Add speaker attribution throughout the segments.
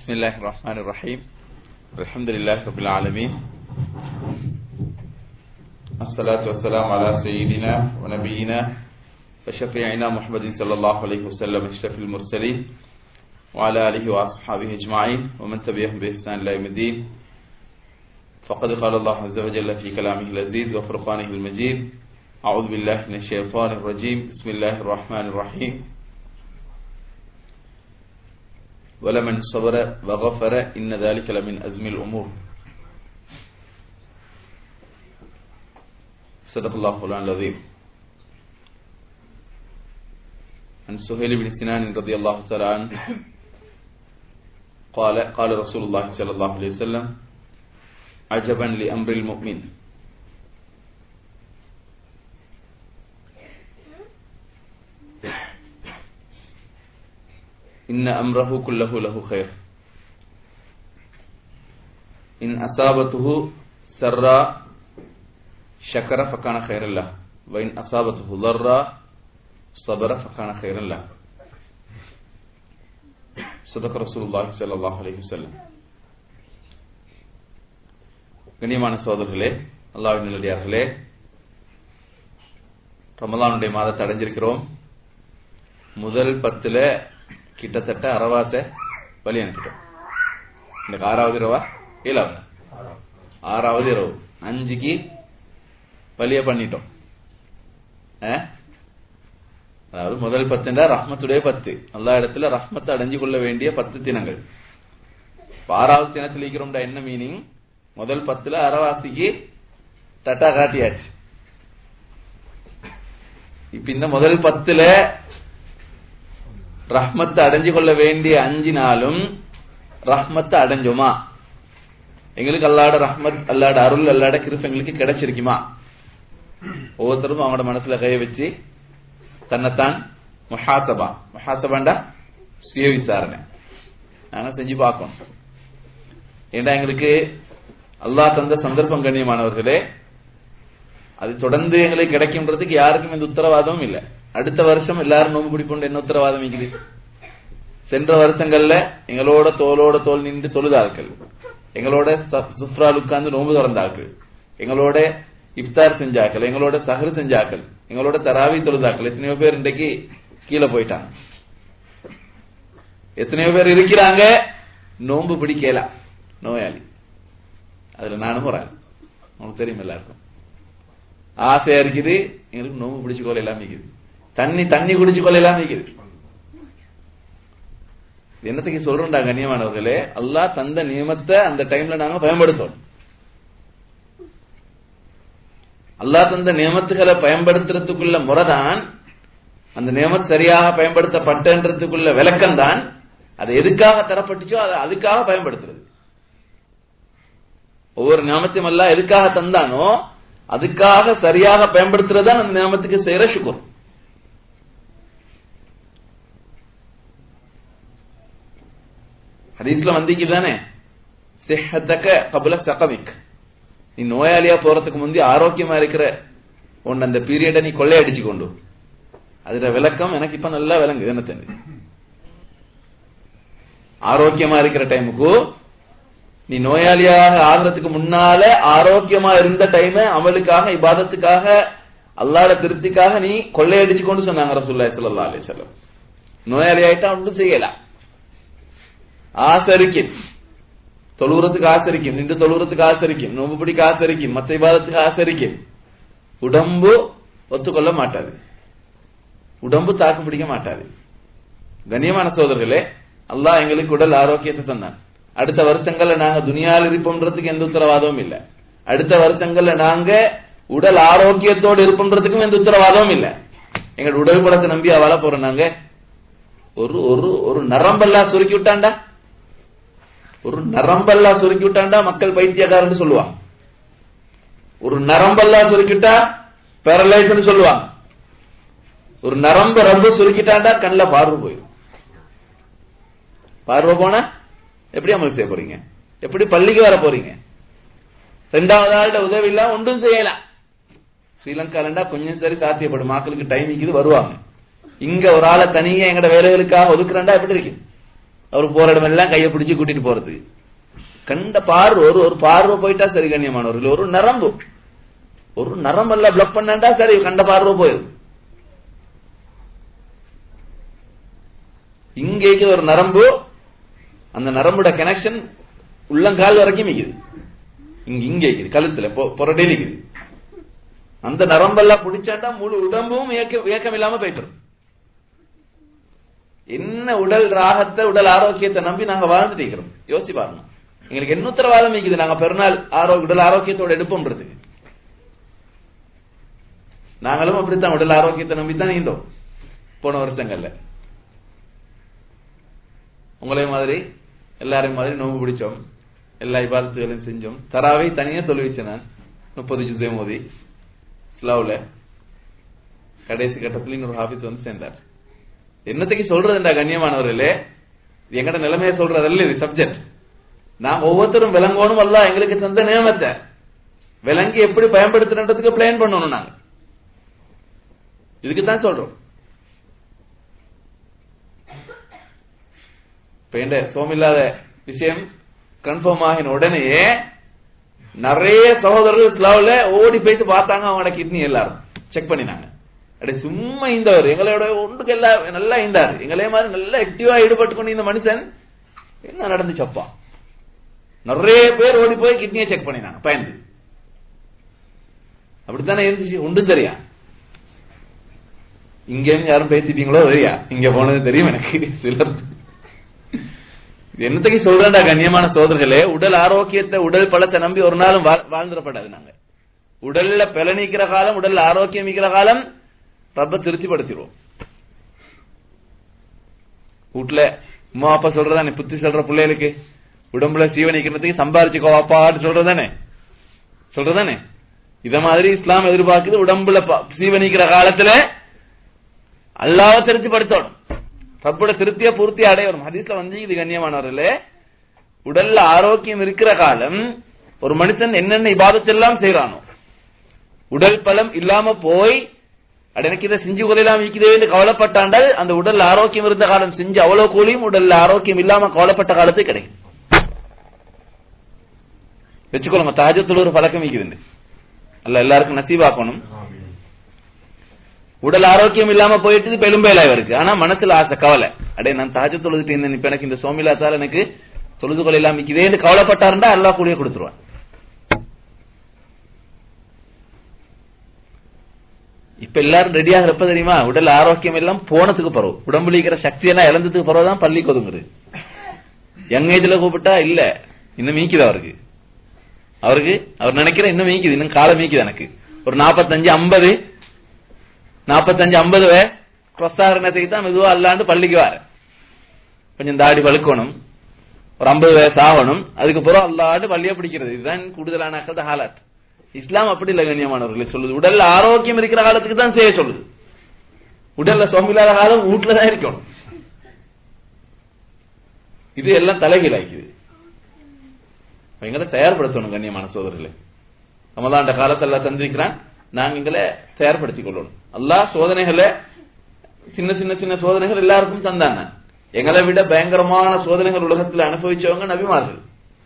Speaker 1: بسم الله الرحمن الرحيم الحمد لله رب العالمين الصلاة والسلام على سيدنا ونبينا وشفيعنا محمد صلى الله عليه وسلم اشرف المرسلين وعلى آله وأصحابه أجمعين ومن تبعهم بإحسان إلى يوم الدين فقد قال الله عز وجل في كلامه اللذيذ وفرقانه المجيد أعوذ بالله من الشيطان الرجيم بسم الله الرحمن الرحيم ولمن صبر وغفر إن ذلك لمن أزم الأمور صدق الله القرآن العظيم عن سهيل بن سنان رضي الله تعالى عنه قال قال رسول الله صلى الله عليه وسلم عجبا لأمر المؤمن إن أمره كله له خير إن أصابته سرا شكر فكان خيرا له وإن أصابته ضرا صبر فكان خيرا له صدق رسول الله صلى الله عليه وسلم கண்ணியமான சோதர்களே அல்லாவின் நல்லடியார்களே ரமலானுடைய மாதத்தை அடைஞ்சிருக்கிறோம் முதல் பத்துல கிட்டத்தட்ட அறவாச வழி அனுப்பிட்டோம் இந்த ஆறாவது இரவா ஏழாவது ஆறாவது இரவு அஞ்சுக்கு வழிய பண்ணிட்டோம் அதாவது முதல் பத்துண்டா ரஹ்மத்துடைய பத்து எல்லா இடத்துல ரஹ்மத்தை அடைஞ்சு கொள்ள வேண்டிய பத்து தினங்கள் ஆறாவது தினத்தில் இருக்கிறோம்டா என்ன மீனிங் முதல் பத்துல அறவாசிக்கு தட்டா காட்டியாச்சு இப்ப இந்த முதல் பத்துல ரஹ்மத்தை அடைஞ்சு கொள்ள வேண்டிய அஞ்சு நாளும் ரஹ்மத்தை அடைஞ்சோமா எங்களுக்கு அல்லாட ரஹ்மத் அல்லாட அருள் அல்லாட கிருப்ப எங்களுக்கு கிடைச்சிருக்குமா ஒவ்வொருத்தரும் அவங்களோட மனசுல கைய வச்சு தன்னைத்தான் மஹாசபா மஹாசபாண்டா சுய விசாரணை நாங்க செஞ்சு பார்க்கணும் ஏண்டா எங்களுக்கு அல்லாஹ் தந்த சந்தர்ப்பம் கண்ணியமானவர்களே அது தொடர்ந்து எங்களுக்கு கிடைக்கும்ன்றதுக்கு யாருக்கும் எந்த உத்தரவாதமும் இல்லை அடுத்த வருஷம் எல்லாரும் நோம்பு பிடிப்போம் என்ன உத்தரவாதம் இருக்குது சென்ற வருஷங்கள்ல எங்களோட தோளோட தோல் நின்று தொழுதார்கள் எங்களோட சுப்ரால் உட்கார்ந்து நோம்பு திறந்தார்கள் எங்களோட இஃப்தார் செஞ்சாக்கள் எங்களோட சஹர் செஞ்சாக்கள் எங்களோட தராவி தொழுதாக்கள் எத்தனையோ பேர் இன்றைக்கு கீழே போயிட்டாங்க எத்தனையோ பேர் இருக்கிறாங்க நோம்பு பிடிக்கலாம் நோயாளி அதுல நானும் ஒரு உங்களுக்கு தெரியும் எல்லாருக்கும் ஆசையா இருக்குது எங்களுக்கு நோம்பு பிடிச்சு கொள்ள எல்லாம் இருக்குது தண்ணி தண்ணி குடிச்சு கொள்ள எல்லாம் இருக்குது என்னத்துக்கு சொல்றோம்டா கண்ணியமானவர்களே அல்லா தந்த நியமத்தை அந்த டைம்ல நாங்க பயன்படுத்தணும் அல்லா தந்த நியமத்துகளை பயன்படுத்துறதுக்குள்ள முறைதான் அந்த நியமத் சரியாக பயன்படுத்தப்பட்டன்றதுக்குள்ள விளக்கம் தான் அது எதுக்காக தரப்பட்டுச்சோ அதை அதுக்காக பயன்படுத்துறது ஒவ்வொரு நியமத்தையும் எல்லாம் எதுக்காக தந்தானோ அதுக்காக சரியாக பயன்படுத்துறது அந்த நியமத்துக்கு செய்யற சுக்குர் ஹதீஸ்ல வந்தீங்க தானே சிஹத்தக்க கபுல சகமிக் நீ நோயாளியா போறதுக்கு முந்தி ஆரோக்கியமா இருக்கிற உன் அந்த பீரியட நீ கொள்ளையடிச்சு கொண்டு அதுல விளக்கம் எனக்கு இப்ப நல்லா விளங்கு என்ன தெரிஞ்சு ஆரோக்கியமா இருக்கிற டைமுக்கு நீ நோயாளியாக ஆகிறதுக்கு முன்னால ஆரோக்கியமா இருந்த டைம் அமலுக்காக இபாதத்துக்காக அல்லாட திருப்திக்காக நீ கொள்ளையடிச்சு கொண்டு சொன்னாங்க ரசூல்லா சல்லா அலி சொல்லம் நோயாளி ஆயிட்டா ஒன்றும் செய்யலாம் ஆசரிக்கும் தொழுவுறதுக்கு ஆசரிக்கும் நின்று தொழுவுறதுக்கு ஆசரிக்கும் நோம்பு பிடிக்க ஆசரிக்கும் மத்த விவாதத்துக்கு ஆசரிக்கும் உடம்பு ஒத்துக்கொள்ள மாட்டாது உடம்பு தாக்கு பிடிக்க மாட்டாது கண்ணியமான சோதர்களே அல்லாஹ் எங்களுக்கு உடல் ஆரோக்கியத்தை தந்தான் அடுத்த வருஷங்கள்ல நாங்க துணியால் இருப்போம்ன்றதுக்கு எந்த உத்தரவாதமும் இல்ல அடுத்த வருஷங்கள்ல நாங்க உடல் ஆரோக்கியத்தோடு இருப்போம்ன்றதுக்கும் எந்த உத்தரவாதமும் இல்ல எங்க உடல் படத்தை நம்பி வாழ போறோம் நாங்க ஒரு ஒரு ஒரு நரம்பெல்லாம் சுருக்கி விட்டாண்டா ஒரு நரம்பெல்லாம் சுருக்கி விட்டாண்டா மக்கள் பைத்தியக்காரன்னு சொல்லுவாங்க ஒரு நரம்பெல்லாம் சுருக்கிட்டா பேரலைஸ்னு சொல்லுவாங்க ஒரு நரம்பு ரொம்ப சுருக்கிட்டாண்டா கண்ணில் பார்வை போயிடும் பார்வை போனா எப்படி அமல் செய்ய போறீங்க எப்படி பள்ளிக்கு வர போறீங்க ரெண்டாவது ஆள்கிட்ட உதவி இல்ல ஒன்றும் செய்யலாம் ஸ்ரீலங்காலண்டா கொஞ்சம் சரி சாத்தியப்படும் மக்களுக்கு டைம் இருக்குது வருவாங்க இங்க ஒரு ஆளை தனியா எங்கட வேலைகளுக்காக ஒதுக்குறாண்டா எப்படி இருக்கு அவர் போற இடமெல்லாம் கையை பிடிச்சு கூட்டிட்டு போறது கண்ட பார்வை ஒரு ஒரு பார்வை போயிட்டா சரி கண்ணியமானவர்கள் ஒரு நரம்பு ஒரு நரம்பெல்லாம் பிளக் பண்ணா சரி கண்ட பார்வை போயிடும் இங்கேக்கு ஒரு நரம்பு அந்த நரம்போட கனெக்ஷன் உள்ளங்கால் வரைக்கும் நிக்குது இங்க இங்க இருக்குது கழுத்துல புரட்டே நிக்குது அந்த நரம்பெல்லாம் பிடிச்சாட்டா முழு உடம்பும் இயக்க இயக்கம் இல்லாம போயிட்டு என்ன உடல் ராகத்தை உடல் ஆரோக்கியத்தை நம்பி நாங்க வாழ்ந்துட்டு இருக்கிறோம் யோசி பாருங்க எங்களுக்கு என்ன உத்தரவாதம் இருக்குது நாங்க பெருநாள் ஆரோக்கிய உடல் ஆரோக்கியத்தோட எடுப்போம்ன்றதுக்கு நாங்களும் அப்படித்தான் உடல் ஆரோக்கியத்தை நம்பி தான் நீந்தோம் போன வருஷங்கள்ல உங்களே மாதிரி எல்லாரையும் மாதிரி நோம்பு பிடிச்சோம் எல்லா இபாதத்துகளையும் செஞ்சோம் தராவை தனியா தொழுவிச்சேன் நான் முப்பது ஜுசே மோதி ஸ்லவ்ல கடைசி கட்டத்தில் இன்னொரு ஆபீஸ் வந்து சேர்ந்தார் என்னத்தைக்கு சொல்றதுண்டா கண்ணியமானவர்களே எங்கட நிலைமையை சொல்றதல்ல இது சப்ஜெக்ட் நாம் ஒவ்வொருத்தரும் விளங்கணும் அல்ல எங்களுக்கு தந்த நியமத்தை விளங்கி எப்படி பயன்படுத்துறதுக்கு பிளான் பண்ணணும் நாங்க இதுக்கு தான் சொல்றோம் இப்ப என்ற சோமில்லாத விஷயம் கன்ஃபார்ம் ஆகின உடனேயே நிறைய சகோதரர்கள் ஸ்லாவ்ல ஓடி போயிட்டு பார்த்தாங்க அவங்களோட கிட்னி எல்லாரும் செக் பண்ணினாங்க அப்படி சும்மா இந்தவர் எங்களோட ஒன்றுக்கு எல்லாம் நல்லா இருந்தாரு எங்களே மாதிரி நல்லா ஆக்டிவா ஈடுபட்டு கொண்டு இந்த மனுஷன் என்ன நடந்துச்சப்பா நிறைய பேர் ஓடி போய் கிட்னியை செக் பண்ணினாங்க பயந்து அப்படித்தானே இருந்துச்சு உண்டு தெரியா இங்க யாரும் பேசிட்டீங்களோ தெரியா இங்க போனது தெரியும் எனக்கு சிலர் என்னத்துக்கு சொல்றேன்டா கண்ணியமான சோதர்களே உடல் ஆரோக்கியத்தை உடல் பலத்தை நம்பி ஒரு நாளும் வாழ்ந்துடப்படாது நாங்க உடல்ல பில நீக்கிற காலம் உடல்ல ஆரோக்கியம் நீக்கிற காலம் ரப்ப திருப்திப்படுத்திடுவோம் வீட்டுல அம்மா அப்பா சொல்றதானே புத்தி சொல்ற பிள்ளைகளுக்கு உடம்புல சீவனிக்கிறதுக்கு சம்பாரிச்சுக்கோ அப்பான்னு சொல்றதானே சொல்றதானே இத மாதிரி இஸ்லாம் எதிர்பார்க்குது உடம்புல சீவனிக்கிற காலத்துல அல்லாவ திருப்திப்படுத்தணும் ரப்போட திருப்திய பூர்த்தி அடையணும் ஹதீஸ்ல வந்து இது கண்ணியமானவர்களே உடல்ல ஆரோக்கியம் இருக்கிற காலம் ஒரு மனுஷன் என்னென்ன இபாதத்தெல்லாம் செய்யறானோ உடல் பலம் இல்லாம போய் எனக்கு இதை செஞ்சு கொள்ளலாம் இருக்குதே கவலைப்பட்டாண்டால் அந்த உடல் ஆரோக்கியம் இருந்த காலம் செஞ்சு அவ்வளவு கூலியும் உடல்ல ஆரோக்கியம் இல்லாம கவலைப்பட்ட காலத்து கிடைக்கும் வச்சுக்கொள்ளுங்க தாஜத்துல ஒரு பழக்கம் இருக்குது அல்ல எல்லாருக்கும் நசீவாக்கணும் உடல் ஆரோக்கியம் இல்லாம போயிட்டு பெரும்பேலா இருக்கு ஆனா மனசுல ஆசை கவலை அடே நான் தாஜ தொழுதுட்டு இருந்தேன் இப்ப எனக்கு இந்த சோமிலாத்தால எனக்கு தொழுது கொள்ள இல்லாம இதேன்னு கவலைப்பட்டாருண்டா அல்லா கூலிய கொடுத்துருவான் இப்ப எல்லாரும் ரெடி ஆகிறப்ப தெரியுமா உடல் ஆரோக்கியம் எல்லாம் போனதுக்கு பரவு உடம்புல இருக்கிற சக்தி எல்லாம் இழந்ததுக்கு பரவுதான் பள்ளி கொதுங்குது யங் ஏஜ்ல கூப்பிட்டா இல்ல இன்னும் மீக்குது அவருக்கு அவருக்கு அவர் நினைக்கிற இன்னும் மீக்குது இன்னும் காலம் மீக்குது எனக்கு ஒரு நாற்பத்தஞ்சு ஐம்பது நாற்பத்தஞ்சு ஐம்பது கிரொஸ் ஆகிறதுக்கு தான் மெதுவா அல்லாண்டு பள்ளிக்கு வர கொஞ்சம் தாடி பழுக்கணும் ஒரு ஐம்பது வயசு ஆகணும் அதுக்கு பிறகு அல்லாண்டு பள்ளியை பிடிக்கிறது இதுதான் கூடுதலான ஹாலாத் இஸ்லாம் அப்படி இல்ல கண்ணியமானவர்களை சொல்லுது உடல்ல ஆரோக்கியம் இருக்கிற காலத்துக்கு தான் செய்ய சொல்லுது உடல்ல சோமில்லாத காலம் வீட்டுல தான் இருக்கணும் இது எல்லாம் தலைகீழாக்குது எங்களை தயார்படுத்தணும் கண்ணியமான சோதரர்களே ரமலாண்ட காலத்தில் தந்திருக்கிறான் நாங்க எங்களை தயார்படுத்திக் கொள்ளணும் எல்லா சோதனைகளை சின்ன சின்ன சின்ன சோதனைகள் எல்லாருக்கும் தந்தாங்க எங்களை விட பயங்கரமான சோதனைகள் உலகத்தில் அனுபவிச்சவங்க நபிமார்கள்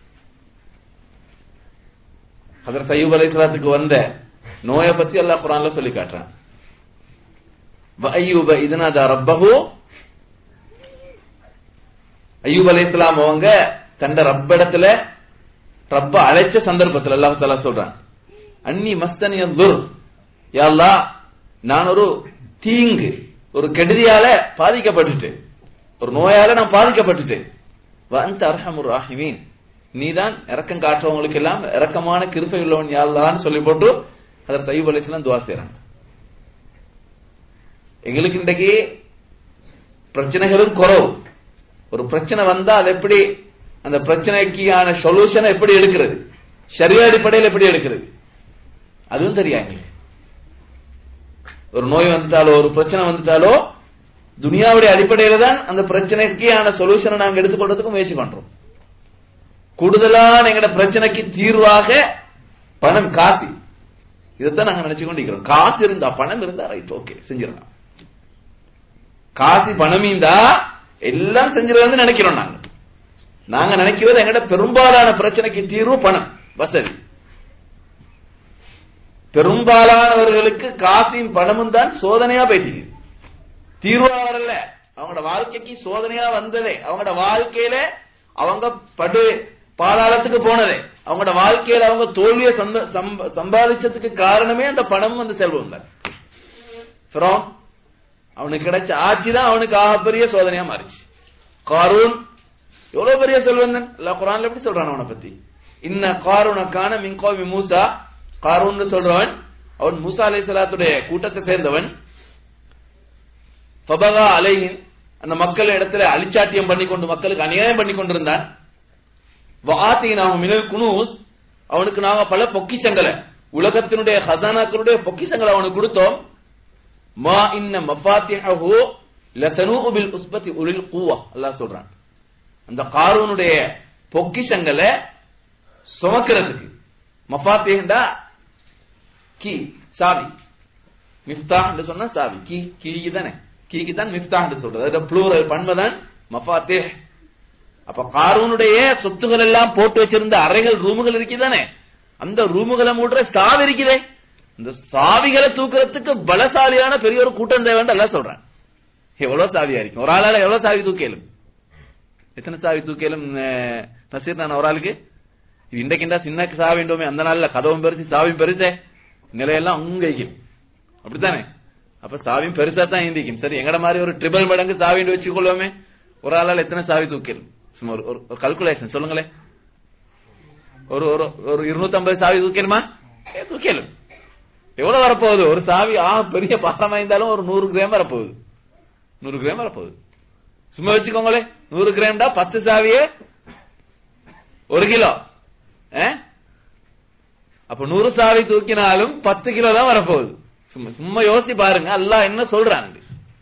Speaker 1: அதர் சையூப் அலைசலாத்துக்கு வந்த நோயை பத்தி அல்லா குரான்ல சொல்லி காட்டுறான் ஐயூப இதனாதா ரப்பஹு ஐயூப் அலைசலாம் அவங்க தண்ட ரப்பிடத்துல ரப்ப அழைச்ச சந்தர்ப்பத்தில் அல்லாஹ் தாலா சொல்றான் அன்னி மஸ்தனிய துர் யாழ்லா நான் ஒரு தீங்கு ஒரு கெடுதியால பாதிக்கப்பட்டுட்டு ஒரு நோயால நான் பாதிக்கப்பட்டுட்டு வந்த அர்ஹமுர் ராஹிமீன் நீதான் இறக்கம் காட்டுறவங்களுக்கு எல்லாம் இறக்கமான கிருப்பை உள்ளவன் யாழ்லான்னு சொல்லி போட்டு அதர் தையூப் அலிஸ்லாம் துவா செய்யறாங்க எங்களுக்கு இன்றைக்கு பிரச்சனைகளும் குறவு ஒரு பிரச்சனை வந்தா அது எப்படி அந்த பிரச்சனைக்கான சொல்யூஷனை எப்படி எடுக்கிறது சரியா அடிப்படையில் எப்படி எடுக்கிறது அதுவும் தெரியா எங்களுக்கு ஒரு நோய் வந்துட்டாலோ ஒரு பிரச்சனை வந்துட்டாலோ துனியாவுடைய அடிப்படையில தான் அந்த பிரச்சனைக்கான சொல்யூஷனை நாங்க எடுத்துக்கொள்றதுக்கு முயற்சி பண்றோம் கூடுதலான எங்கட பிரச்சனைக்கு தீர்வாக பணம் காசி இதைத்தான் நாங்க நினைச்சு கொண்டிருக்கிறோம் காசு இருந்தா பணம் இருந்தா ரைட் ஓகே செஞ்சிடலாம் காசி பணம் இருந்தா எல்லாம் செஞ்சிடலாம் நினைக்கிறோம் நாங்க நாங்க நினைக்கிறது எங்கட பெரும்பாலான பிரச்சனைக்கு தீர்வு பணம் வசதி பெரும்பாலானவர்களுக்கு காசியும் பணமும் தான் சோதனையா போயிட்டு தீர்வா வரல அவங்களோட வாழ்க்கைக்கு சோதனையா வந்ததே அவங்களோட வாழ்க்கையில அவங்க படு பாதாளத்துக்கு போனதே அவங்களோட வாழ்க்கையில அவங்க தோல்வியை சந்த- சம்ப- சம்பாதிச்சதுக்கு காரணமே அந்த பணமும் அந்த செல்வம் தான் ஃபிரௌன், அவனுக்கு கிடைச்ச ஆட்சி தான் அவனுக்கு ஆகப்பெரிய சோதனையா மாறிச்சு காரூன் எவ்வளவு பெரிய செல்வந்தன் அல்ல குரான்ல எப்படி சொல்றான் அவனை பத்தி இன்ன காரூனக்கான மின்கோவி மூசா காரூன் சொல்றவன் அவன் மூசா அலைஹிஸ்ஸலாத்துடைய கூட்டத்தை சேர்ந்தவன் ஃபபகா அலைஹின் அந்த மக்கள் இடத்துல அழிச்சாட்டியம் பண்ணி கொண்டு மக்களுக்கு அநியாயம் பண்ணி கொண்டிருந்தான் வாத்தீனாஹு மினல் குனூஸ் அவனுக்கு நாங்க பல பொக்கிஷங்களை உலகத்தினுடைய ஹசானாக்களுடைய பொக்கிஷங்களை அவனுக்கு கொடுத்தோம் மா இன்ன மஃபாத்திஹு லதனூ பில் உஸ்பதி உலில் குவா அல்லாஹ் சொல்றான் அந்த காரூனுடைய பொக்கிஷங்களை சுமக்கிறதுக்கு மஃபாத்திஹ்டா கீ சாவி மிஃப்தாஹ் என்று சொன்னா சாவி கீ கீக்கு தானே கீக்கு தான் மிஃப்தாஹ் என்று சொல்றது அது ப்ளூரல் பன்மைதான் மஃபாத்திஹ் அப்ப காரூனுடைய சொத்துகள் எல்லாம் போட்டு வச்சிருந்த அறைகள் ரூமுகள் இருக்குதானே அந்த ரூமுகளை மூடுற சாவி இருக்குதே இந்த சாவிகளை தூக்குறதுக்கு பலசாலியான பெரிய ஒரு கூட்டம் தேவைன்னு எல்லாம் சொல்றான் எவ்வளவு சாவியா இருக்கும் ஒரு ஆளால எவ்வளவு சாவி தூக்கலும் எத்தனை சாவி தூக்கலும் நசீர் நான் ஒரு ஆளுக்கு இன்றைக்குண்டா சின்ன சாவி உண்டோமே அந்த நாள்ல கதவும் பெருசு சாவியும் பெருசே நிலையெல்லாம் அங்க இருக்கும் அப்படித்தானே அப்ப சாவியும் பெருசா தான் இந்திக்கும் சரி எங்கட மாதிரி ஒரு ட்ரிபிள் மடங்கு சாவி வச்சுக்கொள்வோமே ஒரு ஆளால எத்தனை சாவி தூக்கலும் சும்மா ஒரு ஒரு கல்குலேஷன் சொல்லுங்களேன் ஒரு ஒரு ஒரு இருநூத்தி சாவி தூக்கணுமா ஏ, தூக்கலும் எவ்வளவு வரப்போகுது ஒரு சாவி ஆ பெரிய பாரமா இருந்தாலும் ஒரு நூறு கிராம் வரப்போகுது நூறு கிராம் வரப்போகுது சும்மா வச்சுக்கோங்களே நூறு கிராம்டா பத்து சாவியே ஒரு கிலோ ஆ? அப்ப நூறு சாவி தூக்கினாலும் பத்து கிலோ தான் வரப்போகுது சும்மா சும்மா யோசிச்சு பாருங்க அல்லாஹ் என்ன சொல்றாங்க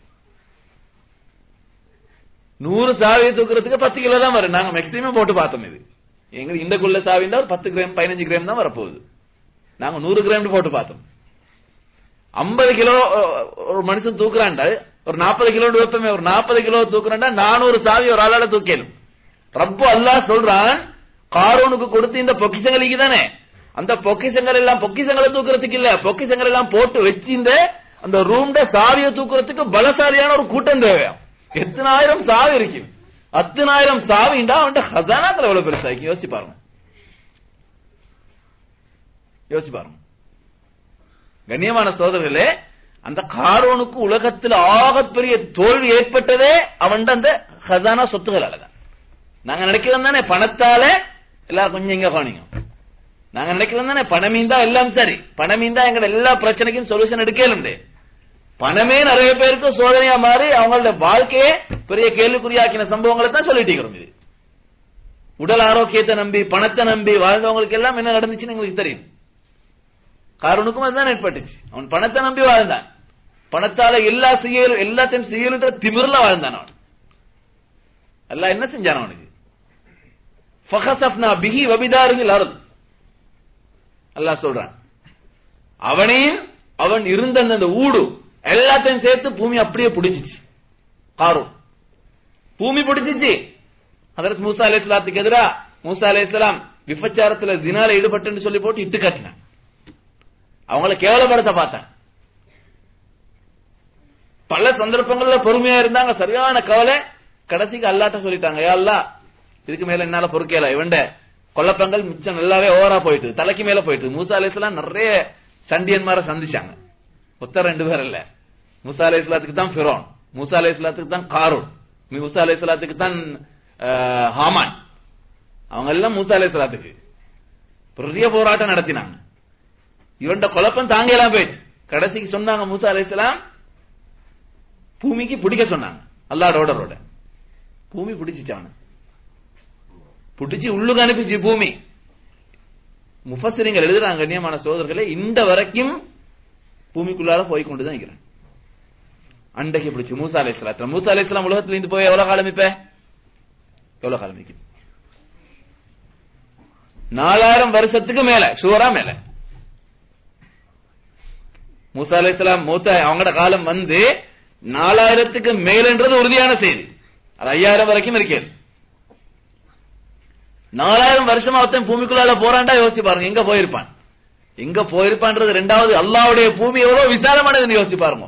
Speaker 1: நூறு சாவியை தூக்குறதுக்கு பத்து கிலோ தான் வரும் நாங்க மேக்சிமம் போட்டு பார்த்தோம் இது எங்க இந்தக்குள்ள சாவி இருந்தா ஒரு பத்து கிராம் பதினஞ்சு கிராம் தான் வரப்போகுது நாங்க நூறு கிராம் போட்டு பார்த்தோம் ஐம்பது கிலோ அஹ், ஒரு மனுஷன் தூக்குறான்டா ஒரு நாற்பது கிலோ வைப்பமே ஒரு நாற்பது கிலோ தூக்குறான்டா நானூறு சாவி ஒரு ஆளால தூக்கலும் ரப்பு அல்லாஹ் சொல்றான் காரோனுக்கு கொடுத்து இந்த பொக்கிஷங்களுக்கு தானே அந்த பொக்கிஷங்கள் எல்லாம் பொக்கிஷங்களை தூக்குறதுக்கு இல்ல பொக்கிஷங்கள் எல்லாம் போட்டு வச்சிருந்த அந்த ரூம்ட சாவியை தூக்குறதுக்கு பலசாலியான ஒரு கூட்டம் தேவையா எத்தனாயிரம் சாவி இருக்கு அத்தனாயிரம் சாவிண்டா அவன்கிட்ட ஹசானாத்துல எவ்வளவு பெருசா இருக்கு யோசிச்சு பாருங்க யோசிச்சு பாருங்க கண்ணியமான சோதரர்களே அந்த காரோனுக்கு உலகத்தில் ஆகப்பெரிய தோல்வி ஏற்பட்டதே அவன்ட அந்த ஹசானா சொத்துகளால தான் நாங்க நினைக்கிறோம் தானே பணத்தால எல்லாரும் கொஞ்சம் இங்க கவனிங்க நாங்க நினைக்கிறோம் தானே பணமீந்தா எல்லாம் சரி பணமீந்தா எங்க எல்லா பிரச்சனைக்கும் சொல்யூஷன் எடுக்கலுண்டு பணமே நிறைய பேருக்கு சோதனையா மாறி அவங்களோட வாழ்க்கையே பெரிய கேள்விக்குறியாக்கின சம்பவங்களை தான் சொல்லிட்டு இருக்கிறோம் இது உடல் ஆரோக்கியத்தை நம்பி பணத்தை நம்பி வாழ்ந்தவங்களுக்கு எல்லாம் என்ன நடந்துச்சுன்னு எங்களுக்கு தெரியும் காரனுக்கும் அதுதான் ஏற்பட்டுச்சு அவன் பணத்தை நம்பி வாழ்ந்தான் பணத்தால எல்லா செய்யலும் எல்லாத்தையும் செய்யலுன்ற திமிர்ல வாழ்ந்தான் அவன் அல்லாஹ் என்ன செஞ்சான் அவனுக்கு ஃபகசப்னா பிஹி வபிதாருகில் அருள் அல்லாஹ் சொல்றான் அவனையும் அவன் இருந்த அந்த ஊடு எல்லாத்தையும் சேர்த்து பூமி அப்படியே பிடிச்சிச்சு காரும் பூமி பிடிச்சிச்சு அதற்கு மூசா அலைஹிஸ்ஸலாத்துக்கு எதிரா மூசா அலைஹிஸ்ஸலாம் விபச்சாரத்துல தினால ஈடுபட்டுன்னு சொல்லி போட்டு இட்டு கட்டினான் அவங்கள கேவலப்படுத்த பார்த்தான் பல சந்தர்ப்பங்கள்ல பொறுமையா இருந்தாங்க சரியான கவலை கடைசிக்கு அல்லாட்ட சொல்லிட்டாங்க ஏ அல்லாஹ் இதுக்கு மேல என்னால பொறுக்கல இவண்ட கொல்லப்பங்கள் மிச்சம் நல்லாவே ஓவரா போயிட்டு தலைக்கு மேல போயிட்டு மூசா அலைஹிஸ்ஸலாம் நிறைய சண்டியன்மாரை சந்திச்சாங்க ஒத்த ரெண்டு பேர் இல்ல மூசா அலைஹிஸ்ஸலாத்துக்கு தான் ஃபிரோன் மூசா அலைஹிஸ்ஸலாத்துக்கு தான் காரூன் மூசா அலைஹிஸ்ஸலாத்துக்கு தான் அஹ், ஹாமான் அவங்க எல்லாம் மூசா அலைஹிஸ்ஸலாத்துக்கு பெரிய போராட்டம் நடத்தினாங்க இவன்ட குழப்பம் தாங்கலாம் போயிடுச்சு கடைசிக்கு சொன்னாங்க மூசா அலைஹிஸ்ஸலாம் பூமிக்கு பிடிக்க சொன்னாங்க அல்லாட ஓடரோட பூமி பிடிச்சிச்சு அவனை பிடிச்சு உள்ளுக்கு அனுப்பிச்சு பூமி முஃபசிரிங்கள் எழுதுறாங்க கண்ணியமான சோதர்களே இந்த வரைக்கும் பூமிக்குள்ளால போய் கொண்டுதான் இருக்கிறான் அண்டைக்கு பிடிச்சு மூசா அலைஹிஸ்ஸலாம் மூசா அலைஹிஸ்ஸலாம் உலகத்துல இருந்து போய் எவ்வளவு காலம் இப்ப எவ்வளவு காலம் நிக்குது நாலாயிரம் வருஷத்துக்கு மேல ஷூரா மேல மூசா அலைஹிஸ்ஸலாம் மூத்த அவங்களோட காலம் வந்து நாலாயிரத்துக்கு மேலன்றது உறுதியான செய்தி அது ஐயாயிரம் வரைக்கும் இருக்கிறது நாலாயிரம் வருஷமா ஒருத்தன் பூமிக்குள்ளால போறான்டா யோசிச்சு பாருங்க எங்க போயிருப்பான் எங்க போயிருப்பான்றது ரெண்டாவது அல்லாவுடைய பூமி எவ்வளவு விசாலமானதுன்னு யோசிச்சு பாருங்க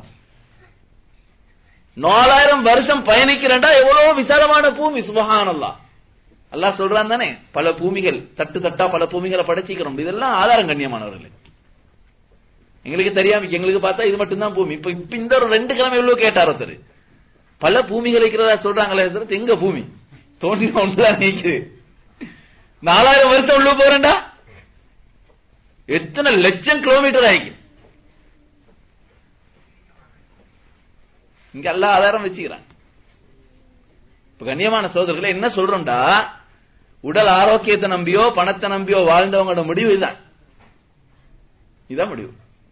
Speaker 1: நாலாயிரம் வருஷம் பயணிக்கிறேன்டா எவ்வளவு விசாலமான பூமி சுபஹானல்லா அல்லாஹ் சொல்றான் தானே பல பூமிகள் தட்டு தட்டா பல பூமிகளை படைச்சிக்கிறோம் இதெல்லாம் ஆதாரம் கண்ணியமானவர்களே எங்களுக்கு தெரியாம எங்களுக்கு பார்த்தா இது மட்டும்தான் பூமி இப்ப இப்ப இந்த ஒரு ரெண்டு கிழமை எவ்வளவு கேட்டார் ஒருத்தர் பல பூமிகள் இருக்கிறதா சொல்றாங்களே தவிர எங்க பூமி தோண்டி ஒன்றுதான் நீக்குது நாலாயிரம் வருஷம் உள்ள போறேன்டா எத்தனை லட்சம் கிலோமீட்டர் ஆகிக்கும் இங்க எல்லா ஆதாரம் வச்சுக்கிறான் இப்ப கண்ணியமான சோதரர்களை என்ன சொல்றோம்டா உடல் ஆரோக்கியத்தை நம்பியோ பணத்தை நம்பியோ வாழ்ந்தவங்களோட முடிவு இதுதான் இதான் முடிவு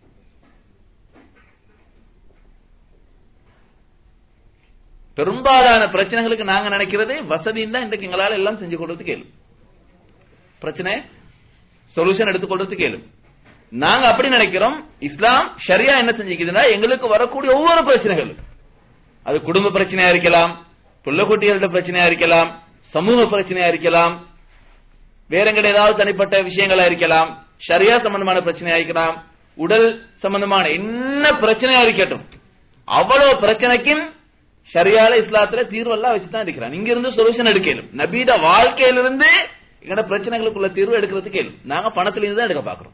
Speaker 1: பெரும்பாலான பிரச்சனைகளுக்கு நாங்க நினைக்கிறது வசதியும் தான் இன்றைக்கு எங்களால எல்லாம் செஞ்சு கொடுத்து கேளு பிரச்சனை சொல்யூஷன் எடுத்துக்கொள்றது கேளு நாங்க அப்படி நினைக்கிறோம் இஸ்லாம் ஷரியா என்ன செஞ்சுக்குதுன்னா எங்களுக்கு வரக்கூடிய ஒவ்வொரு பிரச்சனைகள் அது குடும்ப பிரச்சனையா இருக்கலாம் புள்ளக்குட்டிகளோட பிரச்சனையா இருக்கலாம் சமூக பிரச்சனையா இருக்கலாம் வேற எங்கட ஏதாவது தனிப்பட்ட விஷயங்களா இருக்கலாம் ஷரியா சம்பந்தமான பிரச்சனையா இருக்கலாம் உடல் சம்பந்தமான என்ன பிரச்சனையா இருக்கட்டும் அவ்வளவு பிரச்சனைக்கும் ஷரியால இஸ்லாத்துல தீர்வெல்லாம் வச்சுதான் இருக்கிறான் இங்க இருந்து சொல்யூஷன் எடுக்கலும் நபீட வாழ்க்கையிலிருந்து எங்கட பிரச்சனைகளுக்குள்ள தீர்வு எடுக்கிறதுக்கு கேளு நாங்க பணத்துல இருந்து தான் எடுக்க பாக்குறோம்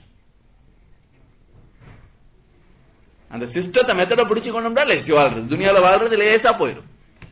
Speaker 1: அந்த சிஸ்டத்தை மெத்தட பிடிச்சு கொண்டோம்னா லேசி வாழ்றது துணியால வாழ்றது லேசா போயிடும்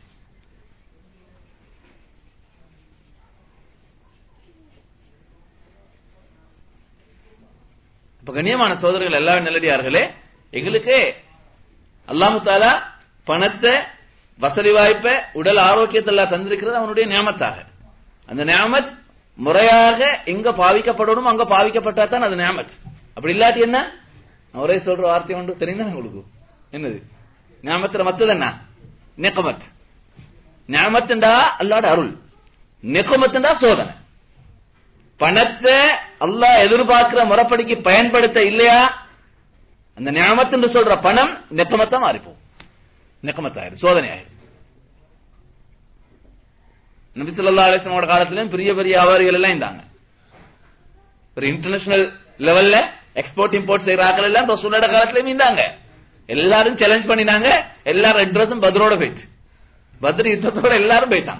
Speaker 1: இப்ப கண்ணியமான சோதரர்கள் எல்லாரும் நல்லடியார்களே எங்களுக்கு அல்லாமு தாலா பணத்தை வசதி வாய்ப்பை உடல் ஆரோக்கியத்தை எல்லாம் தந்திருக்கிறது அவனுடைய நியமத்தாக அந்த நியமத் முறையாக எங்க பாவிக்கப்படணும் அங்க பாவிக்கப்பட்டா தான் அது நியமத் அப்படி இல்லாட்டி என்ன ஒரே சொல்ற வார்த்தை ஒன்று தெரியுதா உங்களுக்கு என்னது நியமத்துல மத்தது என்ன நெக்கமத் நியமத்துண்டா அல்லாட அருள் நெக்கமத்துண்டா சோதனை பணத்தை அல்லாஹ் எதிர்பார்க்கிற முறைப்படிக்கு பயன்படுத்த இல்லையா அந்த நியமத் என்று சொல்ற பணம் நெக்கமத்தா மாறிப்போம் நெக்கமத்தாயிரு சோதனை ஆயிரும் நபி சொல்லா அலிஸ்லமோட காலத்திலும் பெரிய பெரிய வியாபாரிகள் எல்லாம் இருந்தாங்க ஒரு இன்டர்நேஷனல் லெவல்ல எக்ஸ்போர்ட் இம்போர்ட் செய்யற ஆக்கள் எல்லாம் ரசூலோட காலத்திலயும் இருந்தாங்க எல்லாரும் சேலஞ்ச் பண்ணினாங்க எல்லாரும் அட்ரஸும் பத்ரோட போயிட்டு பத்ர யுத்தத்தோட எல்லாரும் போயிட்டாங்க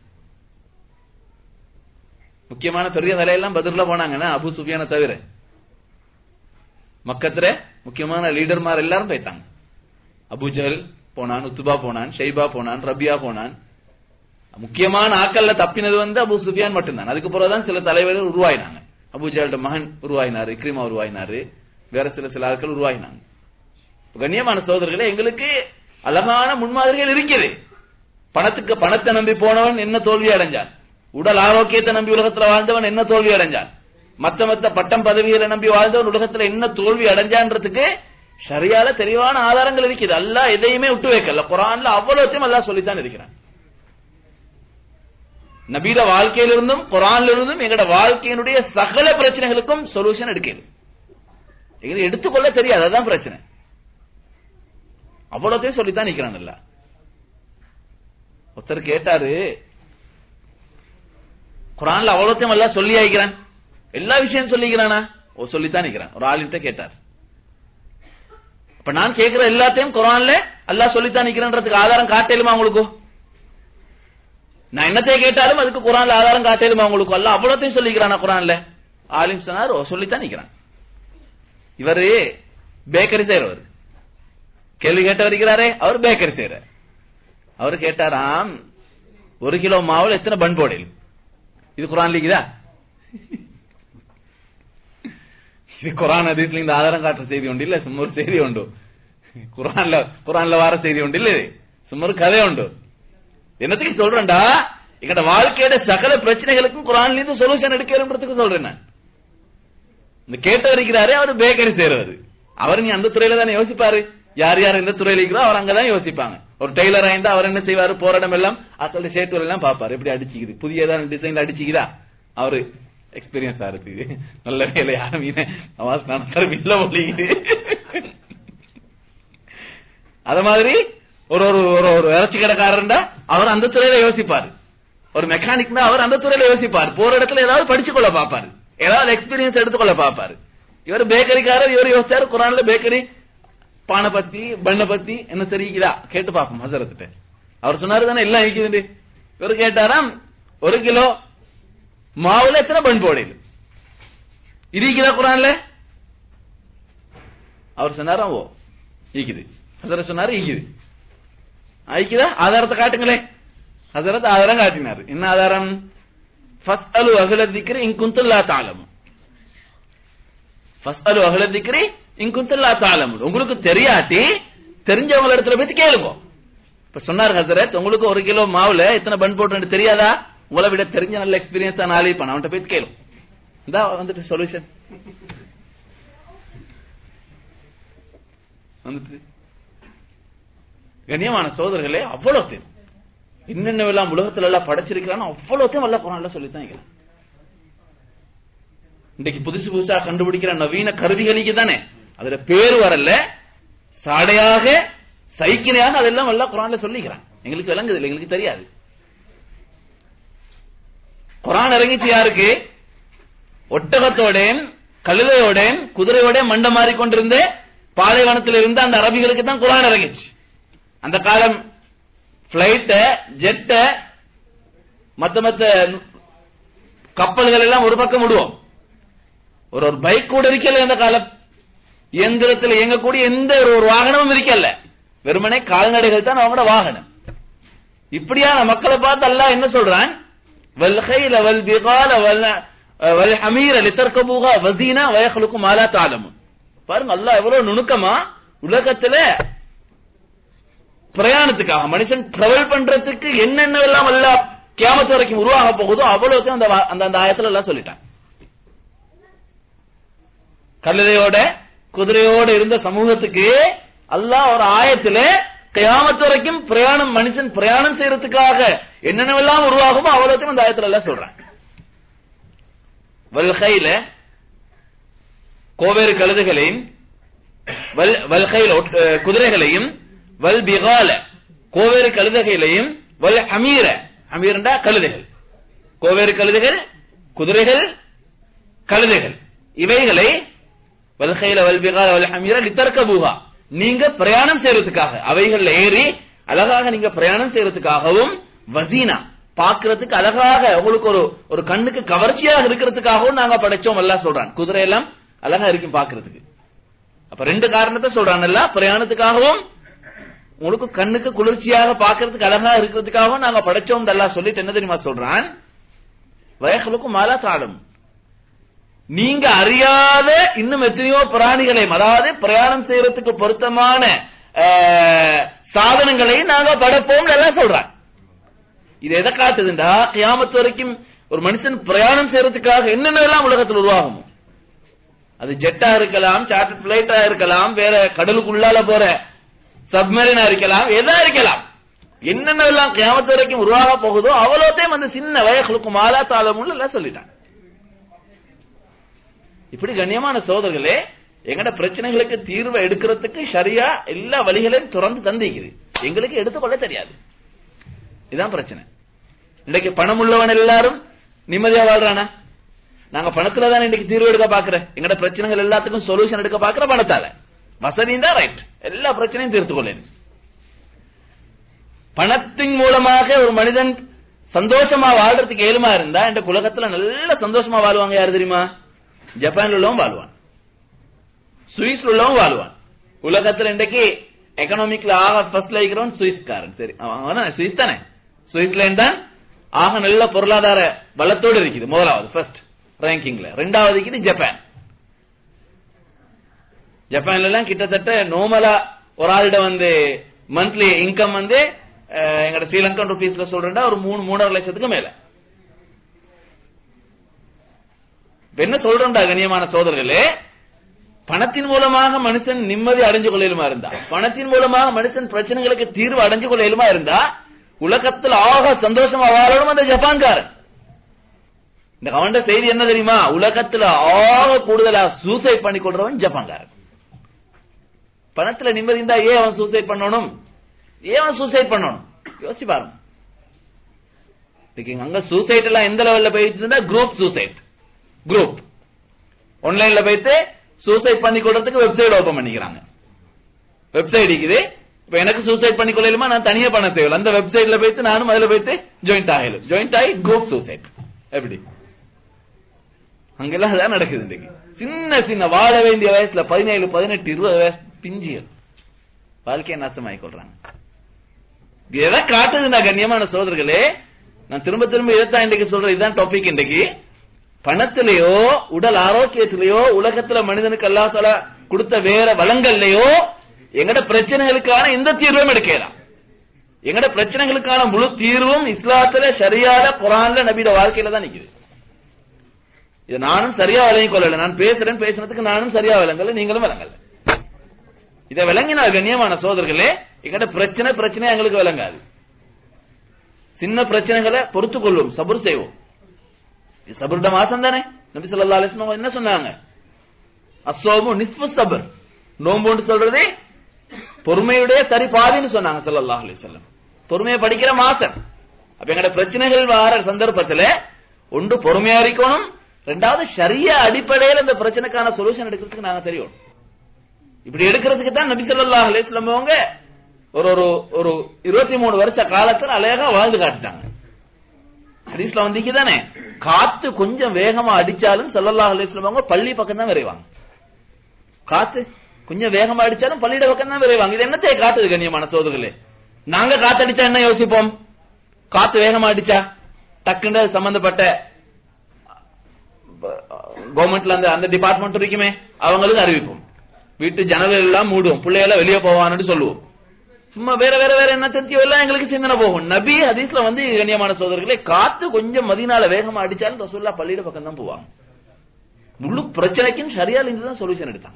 Speaker 1: முக்கியமான பெரிய நிலையெல்லாம் பதிரில் போனாங்கன்னா அபு சுஃபியான தவிர மக்கத்துல முக்கியமான லீடர்மார் எல்லாரும் போயிட்டாங்க அபுஜல் போனான் உத்துபா போனான் ஷைபா போனான் ரபியா போனான் முக்கியமான ஆக்கல்ல தப்பினது வந்து அபு சுஃபியான் மட்டும்தான் அதுக்கு பிறகுதான் சில தலைவர்கள் உருவாயினாங்க அபுஜால்ட மகன் உருவாயினாரு இக்ரிமா உருவாயினாரு வேற சில சில ஆட்கள் உருவாயினாங்க கண்ணியமான சோதரர்களே எங்களுக்கு அழகான முன்மாதிரிகள் இருக்குது பணத்துக்கு பணத்தை நம்பி போனவன் என்ன தோல்வி அடைஞ்சான் உடல் ஆரோக்கியத்தை நம்பி உலகத்துல வாழ்ந்தவன் என்ன தோல்வி அடைஞ்சான் மத்த மத்த பட்டம் பதவிகளை நம்பி வாழ்ந்தவன் உலகத்துல என்ன தோல்வி அடைஞ்சான்றதுக்கு சரியால தெளிவான ஆதாரங்கள் இருக்குது அல்ல எதையுமே விட்டு வைக்கல குரான்ல அவ்வளோத்தையும் அல்லா சொல்லித்தான் இருக்கிறான் நபீத வாழ்க்கையிலிருந்தும் குரான்ல இருந்தும் எங்கட வாழ்க்கையினுடைய சகல பிரச்சனைகளுக்கும் சொல்யூஷன் எடுக்கிறது எங்களுக்கு எடுத்துக்கொள்ள தெரியாது அதான் பிரச்சனை அவ்வளோத்தையும் சொல்லித்தான் நிக்கிறான் இல்ல ஒருத்தர் கேட்டாரு குரான்ல அவ்வளோத்தையும் எல்லாம் சொல்லி ஆயிக்கிறான் எல்லா விஷயம் சொல்லிக்கிறானா ஓ சொல்லித்தான் நிக்கிறான் ஒரு ஆளுகிட்ட கேட்டார் அப்ப நான் கேட்கிற எல்லாத்தையும் குரான்ல அல்லாஹ் சொல்லித்தான் நிக்கிறேன்றதுக்கு ஆதாரம் காட்டலுமா உங்களுக்கு நான் என்னத்தை கேட்டாலும் அதுக்கு குரான்ல ஆதாரம் காட்டலுமா உங்களுக்கு அல்ல அவ்வளோத்தையும் சொல்லிக்கிறானா குரான்ல ஆலிம் சொன்னார் ஓ சொல்லித்தான் நிக்கிறான் இவரு பேக்கரி செய்யறவர் கேள்வி கேட்ட வருகிறாரே அவர் பேக்கரி செய்யறார் அவர் கேட்டாராம் ஒரு கிலோ மாவுல எத்தனை பன் போடல் இது குரான் இருக்குதா இது குரான் அதிசல இந்த ஆதாரம் காட்டுற செய்தி உண்டு இல்ல சும்மா ஒரு செய்தி உண்டு குரான்ல குரான்ல வார செய்தி உண்டு இல்ல இது சும்மா ஒரு கதை உண்டு என்னத்துக்கு சொல்றேன்டா எங்கட வாழ்க்கையோட சகல பிரச்சனைகளுக்கும் குரான்ல இருந்து சொல்யூஷன் எடுக்கிறதுக்கு சொல்றேன் நான் இந்த கேட்ட இருக்கிறாரு அவர் பேக்கரி செய்யறாரு அவர் நீ அந்த துறையில தானே யோசிப்பாரு யார் யார் எந்த துறையில இருக்கிறோ அவர் அங்கதான் யோசிப்பாங்க ஒரு டெய்லர் ஆயிருந்தா அவர் என்ன செய்வாரு போற இடம் எல்லாம் அத்தோட ஷேட்டு எல்லாம் பாப்பாரு எப்படி அடிச்சுக்குது புதியதான் டிசைன்ல அடிச்சுக்குதா அவரு எக்ஸ்பீரியன்ஸ் இருக்கு நல்ல வேலை யாரும் அவாஸ் நான் இல்ல ஒழிக்குது அத மாதிரி ஒரு ஒரு ஒரு ஒரு இறைச்சி கடைக்காரர்டா அவர் அந்த துறையில யோசிப்பாரு ஒரு மெக்கானிக் தான் அவர் அந்த துறையில யோசிப்பார் போற இடத்துல ஏதாவது படிச்சு கொள்ள பார்ப்பாரு ஏதாவது எக்ஸ்பீரியன்ஸ் எடுத்துக்கொள்ள பார்ப்பாரு இவர் பேக்கரிக்காரர் இவர் யோசிச்சாரு குரான்ல பேக்கரி பானை பத்தி பண்ண பத்தி என்ன தெரியுதா கேட்டு பார்ப்போம் ஹசரத்துட்ட அவர் சொன்னாரு தானே எல்லாம் இருக்குது இவர் கேட்டாராம் ஒரு கிலோ மாவுல எத்தனை பண் போடையில் இருக்குதா குரான்ல அவர் சொன்னாராம் ஓ ஈக்குது ஹசரத் சொன்னாரு ஈக்குது ஐக்குதா ஆதாரத்தை காட்டுங்களே ஹசரத் ஆதாரம் காட்டினார் என்ன ஆதாரம் ஃபஸ்அலு அஹ்ல திக்ரி இன் குன்தும் லா தஅலமு ஃபஸ்அலு அஹ்ல திக்ரி இன் குன்தும் லா தஅலமு உங்களுக்கு தெரியாட்டி தெரிஞ்சவங்க இடத்துல போய் கேளுங்க இப்ப சொன்னார் ஹசரத் உங்களுக்கு ஒரு கிலோ மாவுல எத்தனை பன் போட்டு தெரியாதா உங்களை விட தெரிஞ்ச நல்ல எக்ஸ்பீரியன்ஸ் தான் நாளை பண்ண அவன்கிட்ட போய் கேளும் இந்த வந்துட்டு சொல்யூஷன் வந்துட்டு கண்ணியமான சோதர்களே அவ்வளோத்தையும் என்னென்னவெல்லாம் உலகத்துல எல்லாம் படைச்சிருக்கிறானோ அவ்வளோத்தையும் வல்ல குரான்ல சொல்லித்தான் இருக்கிறான் இன்னைக்கு புதுசு புதுசா கண்டுபிடிக்கிற நவீன கருவிகளுக்கு தானே அதுல பேர் வரல சாடையாக சைக்கிளையாக அதெல்லாம் வல்ல குரான்ல சொல்லிக்கிறான் எங்களுக்கு விளங்குது இல்லை எங்களுக்கு தெரியாது குரான் இறங்கிச்சு யாருக்கு ஒட்டகத்தோடேன் கழுதையோடேன் குதிரையோட மண்ட மாறி கொண்டிருந்த பாலைவனத்தில் இருந்த அந்த அரபிகளுக்கு தான் குரான் இறங்கிச்சு அந்த காலம் பிளைட்ட ஜெட்ட மத்த மத்த கப்பல்கள் எல்லாம் ஒரு பக்கம் விடுவோம் ஒரு ஒரு பைக் கூட இருக்கல இந்த காலம் இயந்திரத்தில் இயங்கக்கூடிய எந்த ஒரு ஒரு வாகனமும் இருக்கல வெறுமனே கால்நடைகள் தான் அவங்களோட வாகனம் இப்படியான மக்களை பார்த்து அல்லாஹ் என்ன சொல்றான் வல்கைல வல் பிகால வல் வல் ஹமீர லித்தர்கபூகா வசீனா வயஹலுக்கு மாலா தாலமும் பாருங்க அல்லாஹ் எவ்வளவு நுணுக்கமா உலகத்துல பிரயாணத்துக்காக மனுஷன் டிராவல் பண்றதுக்கு என்னென்னவெல்லாம் எல்லாம் கியாமத்து வரைக்கும் உருவாக போகுதோ அவ்வளவுத்தையும் அந்த வா- அந்த அந்த ஆயத்துல எல்லாம் சொல்லிட்டான் கழுதையோட குதிரையோட இருந்த சமூகத்துக்கு அல்லாஹ் ஒரு ஆயத்துல கியாமத்து வரைக்கும் பிரயாணம் மனுஷன் பிரயாணம் செய்யறதுக்காக என்னென்னவெல்லாம் உருவாகுமோ அவ்வளவுத்தையும் அந்த ஆயத்துல எல்லாம் சொல்றான் வல்கைல கோவேறு கழுதைகளையும் வல் வல்கைல ஒட்- அஹ் குதிரைகளையும் வல் பிகால கோவேறு கழுதைகளையும் வல் ஹமீர ஹமீரண்டா கழுதைகள் கோவேறு கழுதைகள் குதிரைகள் கழுதைகள் இவைகளை வல்கைல வல் பிகால வல் ஹமீர லித்தர்கபூஹா நீங்க பிரயாணம் செய்யறதுக்காக அவைகள்ல ஏறி அழகாக நீங்க பிரயாணம் செய்யறதுக்காகவும் வசீனா பார்க்கிறதுக்கு அழகாக உங்களுக்கு ஒரு ஒரு கண்ணுக்கு கவர்ச்சியாக இருக்கிறதுக்காகவும் நாங்க படைச்சோம் எல்லாம் சொல்றான் குதிரை எல்லாம் அழகா இருக்கும் பார்க்கிறதுக்கு அப்ப ரெண்டு காரணத்தை சொல்றான்ல பிரயாணத்துக்காகவும் உங்களுக்கு கண்ணுக்கு குளிர்ச்சியாக பார்க்கிறதுக்கு அழகா இருக்கிறதுக்காகவும் நாங்க படைச்சோம் எல்லாம் சொல்லிட்டு என்ன தெரியுமா சொல்றான் வயகளுக்கும் மாலா தாடும் நீங்க அறியாத இன்னும் எத்தனையோ பிராணிகளையும் அதாவது பிரயாணம் செய்யறதுக்கு பொருத்தமான அஹ், சாதனங்களை நாங்க படைப்போம் எல்லாம் சொல்றான் இது எதை காட்டுதுண்டா கியாமத்து வரைக்கும் ஒரு மனுஷன் பிரயாணம் செய்யறதுக்காக என்னென்னலாம் உலகத்தில் உருவாகும் அது ஜெட்டா இருக்கலாம் சார்ட்டர் பிளைட்டா இருக்கலாம் வேற கடலுக்குள்ளால போற சப்மரீனா இருக்கலாம் எதா இருக்கலாம் என்னென்னலாம் கியாமத்து வரைக்கும் உருவாக போகுதோ அவ்வளோத்தையும் அந்த சின்ன வயகளுக்கு மாலா தாளமுள்ள எல்லாம் சொல்லிட்டான் இப்படி கண்ணியமான சோதர்களே எங்கட பிரச்சனைகளுக்கு தீர்வை எடுக்கிறதுக்கு சரியா எல்லா வழிகளையும் திறந்து தந்திக்குது எங்களுக்கு எடுத்துக்கொள்ள தெரியாது இதான் பிரச்சனை இன்னைக்கு பணம் உள்ளவன் எல்லாரும் நிம்மதியா வாழ்றானா நாங்க பணத்துல தான் இன்னைக்கு தீர்வு எடுக்க பாக்குற எங்கட பிரச்சனைகள் எல்லாத்துக்கும் சொல்யூஷன் எடுக்க பாக்குற பணத்தால வசதியும் தான் ரைட் எல்லா பிரச்சனையும் தீர்த்து கொள்ளேன் பணத்தின் மூலமாக ஒரு மனிதன் சந்தோஷமா வாழ்றதுக்கு ஏழுமா இருந்தா இந்த உலகத்துல நல்ல சந்தோஷமா வாழ்வாங்க யாரு தெரியுமா ஜப்பான்ல உள்ளவன் வாழ்வான் சுவிஸ்ல உள்ளவன் வாழ்வான் உலகத்துல இன்றைக்கு எக்கனாமிக்ல ஆக ஃபர்ஸ்ட்ல இருக்கிறவன் சுவிஸ்காரன் சரி அவன் சுவிஸ் தானே சுவிட்சர்லாந்து தான் ஆக நல்ல பொருளாதார பலத்தோடு இருக்குது முதலாவது ஃபர்ஸ்ட் ரேங்கிங்ல ரெண்டாவது இருக்குது ஜப்பான் ஜப்பான்ல எல்லாம் கிட்டத்தட்ட நோமலா ஒரு ஆளிட வந்து மந்த்லி இன்கம் வந்து அஹ், எங்கட ஸ்ரீலங்கன் ருபீஸ்ல சொல்றேன்டா ஒரு மூணு மூணரை லட்சத்துக்கு மேல இப்ப என்ன சொல்றோம்டா கண்ணியமான சோதரர்களே பணத்தின் மூலமாக மனுஷன் நிம்மதி அடைஞ்சு கொள்ளையிலுமா இருந்தா பணத்தின் மூலமாக மனுஷன் பிரச்சனைகளுக்கு தீர்வு அடைஞ்சு கொள்ளையிலுமா இருந்தா உலகத்தில் ஆக சந்தோஷமா வாழணும் அந்த ஜப்பான்காரன் இந்த அவன்ட செய்தி என்ன தெரியுமா உலகத்துல ஆக கூடுதலா சூசைட் பண்ணி கொள்றவன் ஜப்பான்காரன் பணத்துல நிம்மதி இருந்தா ஏன் அவன் சூசைட் பண்ணணும் ஏன் அவன் சூசைட் பண்ணணும் யோசி பாருங்க இன்னைக்கு அங்க சூசைட் எல்லாம் எந்த லெவல்ல போயிட்டு இருந்தா குரூப் சூசைட் குரூப் ஆன்லைன்ல போயிட்டு சூசைட் பண்ணி கொள்றதுக்கு வெப்சைட் ஓபன் பண்ணிக்கிறாங்க வெப்சைட் இருக்குது இப்ப எனக்கு சூசைட் பண்ணி கொள்ளலுமா நான் தனியா பண்ண தேவையில்லை அந்த வெப்சைட்ல போயிட்டு நானும் அதுல போயிட்டு ஜாயிண்ட் ஆகலும் ஜாயிண்ட் ஆகி குரூப் சூசைட் எப்படி அங்கெல்லாம் அதான் நடக்குது இன்னைக்கு சின்ன சின்ன வாழ வேண்டிய வயசுல பதினேழு பதினெட்டு இருபது வயசு பிஞ்சியல் வாழ்க்கையை நாசமாகி கொள்றாங்க எதை காட்டுதுன்னா கண்ணியமான சோதர்களே நான் திரும்ப திரும்ப இதைத்தான் இன்றைக்கு சொல்றேன் இதுதான் டாபிக் இன்றைக்கு பணத்திலேயோ உடல் ஆரோக்கியத்திலேயோ உலகத்துல மனிதனுக்கு அல்லா தலா கொடுத்த வேற வளங்கள்லயோ எங்கட பிரச்சனைகளுக்கான எந்த தீர்வும் எடுக்கலாம் எங்கட பிரச்சனைகளுக்கான முழு தீர்வும் இஸ்லாத்துல சரியாத குரான்ல நபியோட வாழ்க்கையில தான் நிக்குது இது நானும் சரியா விளங்கிக் கொள்ளல நான் பேசுறேன் பேசுறதுக்கு நானும் சரியா விளங்கல நீங்களும் விளங்கல இதை விளங்கினால் கண்ணியமான சோதர்களே எங்கட பிரச்சனை பிரச்சனை எங்களுக்கு விளங்காது சின்ன பிரச்சனைகளை பொறுத்து கொள்வோம் சபுர் செய்வோம் இது சபருட மாசம் தானே நபி சொல்லா அலிஸ்லாம் என்ன சொன்னாங்க அசோமு நிஸ்பு சபர் நோம்புன்னு சொல்றதே பொறுமையுடைய சரி பாதின்னு சொன்னாங்க சல்லல்லாஹ் அலிஸ்லாம் பொறுமையை படிக்கிற மாசம் அப்ப எங்கட பிரச்சனைகள் வர சந்தர்ப்பத்துல ஒன்று பொறுமையா இருக்கணும் ரெண்டாவது சரியா அடிப்படையில் இந்த பிரச்சனைக்கான சொல்யூஷன் எடுக்கிறதுக்கு நாங்க தெரியும் இப்படி எடுக்கிறதுக்கு தான் நபி ஸல்லல்லாஹு அலைஹி வஸல்லம் அவங்க ஒரு ஒரு ஒரு இருபத்தி மூணு வருஷ காலத்துல அழகா வாழ்ந்து காட்டிட்டாங்க ஹதீஸ்ல வந்தீங்க தானே காத்து கொஞ்சம் வேகமா அடிச்சாலும் ஸல்லல்லாஹு அலைஹி வஸல்லம் அவங்க பள்ளி பக்கம் தான் விரைவாங்க காத்து கொஞ்சம் வேகமா அடிச்சாலும் பள்ளியிட பக்கம் தான் விரைவாங்க இது என்னத்தை காத்துது கண்ணியமான சோதர்களே நாங்க காத்தடிச்சா என்ன யோசிப்போம் காத்து வேகமா அடிச்சா டக்குன்னு அது சம்பந்தப்பட்ட கவர்மெண்ட்ல அந்த அந்த டிபார்ட்மெண்ட் இருக்குமே அவங்களுக்கு அறிவிப்போம் வீட்டு ஜன்னல் எல்லாம் மூடுவோம் பிள்ளைகள வெளியே போவான்னு சொல்லுவோம் சும்மா வேற வேற வேற என்ன தெரிஞ்சோ எல்லாம் எங்களுக்கு சிந்தனை போகும் நபி ஹதீஸ்ல வந்து கண்ணியமான சோதர்களே காத்து கொஞ்சம் மதினால வேகமா அடிச்சாலும் ரசூல்லா பள்ளியிட பக்கம் தான் போவாங்க முழு பிரச்சனைக்கும் சரியா இருந்துதான் சொல்யூஷன் எடுத்தாங்க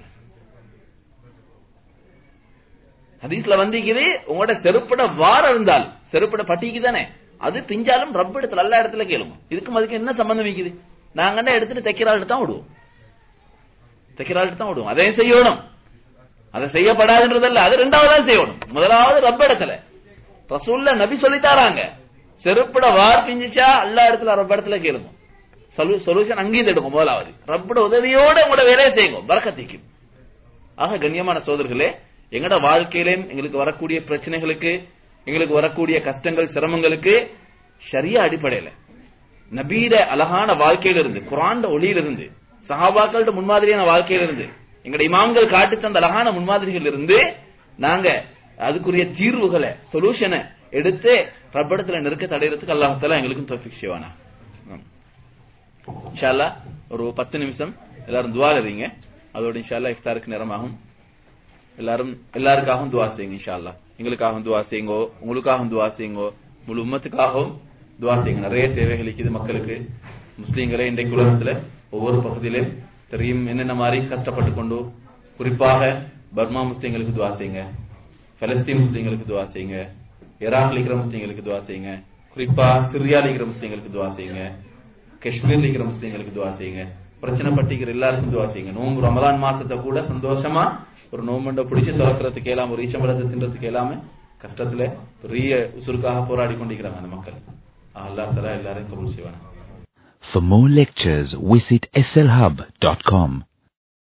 Speaker 1: ஹதீஸ்ல வந்திக்குது உங்களோட செருப்பட வாரம் இருந்தால் செருப்பட பட்டிக்கு தானே அது பிஞ்சாலும் ரப்ப இடத்துல எல்லா இடத்துல கேளுங்க இதுக்கும் அதுக்கு என்ன சம்பந்தம் வைக்குது நாங்க எடுத்துட்டு தைக்கிறாள் தான் விடுவோம் தைக்கிறாள் தான் விடுவோம் அதையும் செய்யணும் அதை செய்யப்படாதுன்றதல்ல அது ரெண்டாவது செய்யணும் முதலாவது ரப்ப இடத்துல ரசூல்ல நபி சொல்லித்தாராங்க செருப்பட வார் பிஞ்சிச்சா எல்லா இடத்துல ரப்ப இடத்துல கேளுங்க சொல்யூஷன் அங்கேயும் எடுக்கும் முதலாவது ரப்பட உதவியோட உங்களோட வேலையை செய்யுங்க பறக்கத்திக்கும் ஆக கண்ணியமான சோதர்களே எங்கட வாழ்க்கையிலும் எங்களுக்கு வரக்கூடிய பிரச்சனைகளுக்கு எங்களுக்கு வரக்கூடிய கஷ்டங்கள் சிரமங்களுக்கு சரியா அடிப்படையில நபீர அழகான வாழ்க்கையில இருந்து குரான்ட ஒளியில இருந்து சஹாபாக்களோட முன்மாதிரியான வாழ்க்கையில இருந்து எங்கட இமாம்கள் காட்டி தந்த அழகான முன்மாதிரிகள் இருந்து நாங்க அதுக்குரிய தீர்வுகளை சொல்யூஷனை எடுத்து ரப்படத்துல நெருக்க தடையறதுக்கு அல்லாஹால எங்களுக்கும் தோஃபிக் செய்வானா இன்ஷால்லா ஒரு பத்து நிமிஷம் எல்லாரும் துவால இருங்க அதோட இன்ஷால்லா இஃப்தாருக்கு நேரமாகும் எல்லாரும் எல்லாருக்காகவும் துவா செய்யுங்க இன்ஷால்லா எங்களுக்காகவும் துவா செய்யுங்கோ உங்களுக்காகவும் துவா செய்யுங்கோ முழு உம்மத்துக்காகவும் துவா செய்யுங்க நிறைய தேவைகள் இருக்குது மக்களுக்கு முஸ்லீம்களே இன்றைக்கு உலகத்துல ஒவ்வொரு பகுதியிலும் தெரியும் என்னென்ன மாதிரி கஷ்டப்பட்டு கொண்டு குறிப்பாக பர்மா முஸ்லீம்களுக்கு துவா செய்யுங்க பலஸ்தீன் முஸ்லீம்களுக்கு துவா செய்யுங்க ஈராக்ல இருக்கிற முஸ்லீம்களுக்கு துவா செய்யுங்க குறிப்பா சிரியால இருக்கிற முஸ்லீம்களுக்கு துவா செய்யுங்க காஷ்மீர்ல இருக்கிற முஸ்லீம்களுக்கு துவா செய்யுங்க பிரச்சனை பட்டிக்கிற எல்லாருக்கும் துவா செய்யுங்க நோம்பு ரமலான் மாசத்தை கூட சந்தோஷமா ஒரு நோம்பண்டை பிடிச்சு திறக்கிறதுக்கு இயலாம ஒரு ஈச்சம்பழத்தை தின்றதுக்கு இயலாம கஷ்டத்துல பெரிய உசுருக்காக போராடி கொண்டிருக்கிறாங்க அந்த மக்கள் அல்லா தலா எல்லாரையும் கபூல் செய்வாங்க
Speaker 2: For more lectures, visit slhub.com.